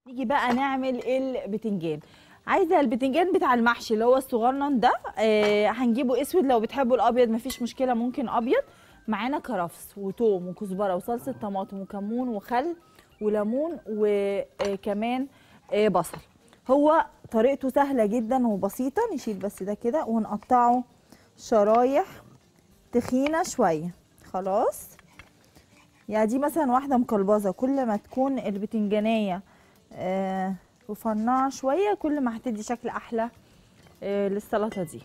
نيجي بقى نعمل البتنجان عايزه البتنجان بتاع المحشي اللي هو الصغنن ده آه هنجيبه اسود لو بتحبوا الابيض مفيش مشكله ممكن ابيض معانا كرفس وتوم وكزبره وصلصه طماطم وكمون وخل وليمون وكمان آه بصل هو طريقته سهله جدا وبسيطه نشيل بس ده كده ونقطعه شرايح تخينه شويه خلاص يعني دي مثلا واحده مقلبظه كل ما تكون البتنجانيه آه رفنعه شويه كل ما هتدي شكل احلى آه للسلطه دي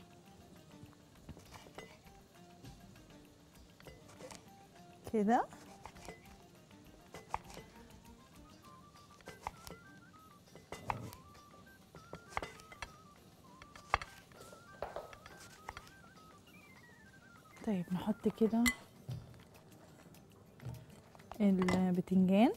كده طيب نحط كده البتنجان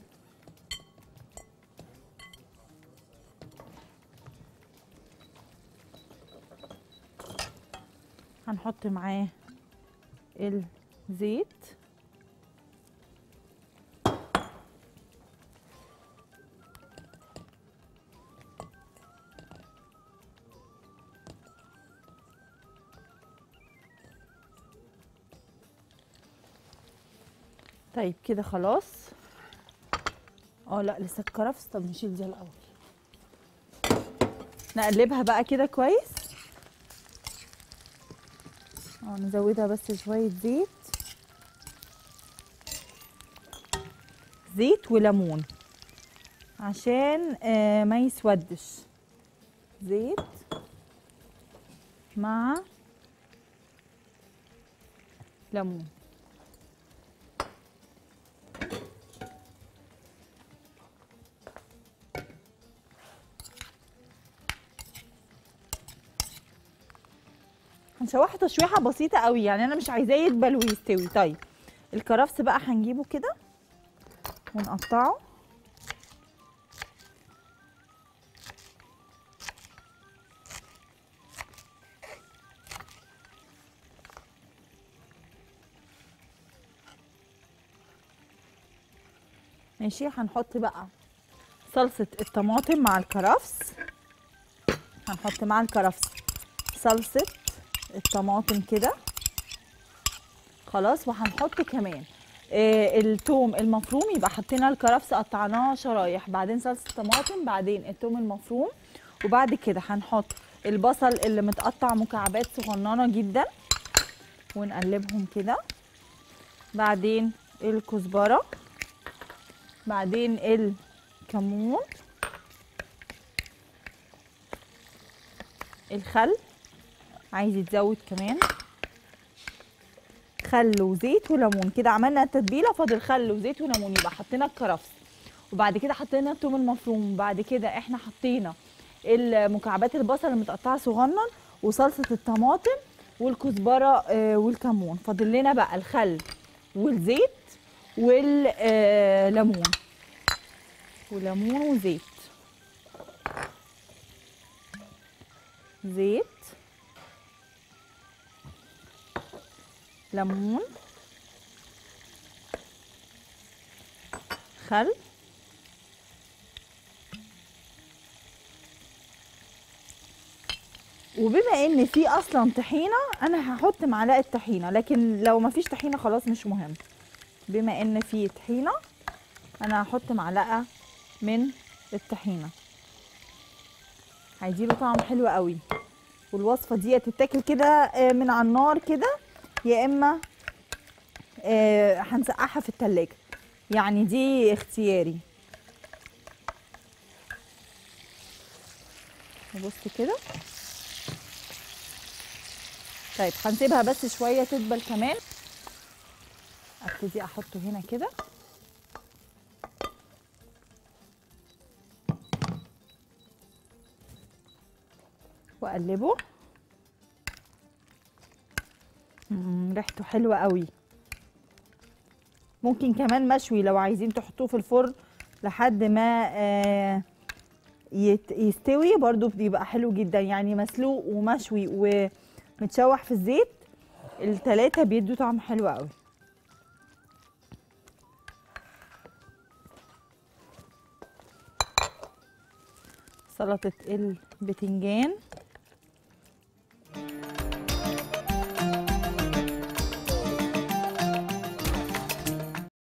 هنحط معاه الزيت طيب كده خلاص اه لا لسه الكرفس طب نشيل دي الاول نقلبها بقى كده كويس اه نزودها بس شويه زيت زيت وليمون عشان آه ما يسودش زيت مع ليمون هنشوحه تشويحه بسيطه قوي يعني انا مش عايزاه يدبل ويستوي طيب الكرفس بقى هنجيبه كده ونقطعه ماشي هنحط بقى صلصة الطماطم مع الكرفس هنحط مع الكرفس صلصة الطماطم كده خلاص وهنحط كمان آه التوم المفروم يبقى حطينا الكرفس قطعناه شرايح بعدين صلصه الطماطم بعدين التوم المفروم وبعد كده هنحط البصل اللي متقطع مكعبات صغننه جدا ونقلبهم كده بعدين الكزبره بعدين الكمون الخل عايز يتزود كمان خل وزيت وليمون كده عملنا التتبيله فاضل خل وزيت وليمون يبقى حطينا الكرفس وبعد كده حطينا الثوم المفروم وبعد كده احنا حطينا المكعبات البصل المتقطعه صغنن وصلصه الطماطم والكزبره آه والكمون فاضل لنا بقى الخل والزيت والليمون وليمون وزيت زيت ليمون خل وبما ان في اصلا طحينه انا هحط معلقه طحينه لكن لو ما فيش طحينه خلاص مش مهم بما ان في طحينه انا هحط معلقه من الطحينه هيديله طعم حلو قوي والوصفه دي تتاكل كده من على النار كده يا اما آه هنسقعها في التلاجة يعني دي اختياري نبص كده طيب هنسيبها بس شويه تدبل كمان ابتدي احطه هنا كده واقلبه ريحته حلوه قوي ممكن كمان مشوي لو عايزين تحطوه في الفرن لحد ما آه يستوي برضو بيبقى حلو جدا يعني مسلوق ومشوي ومتشوح في الزيت التلاتة بيدوا طعم حلو قوي سلطه البتنجان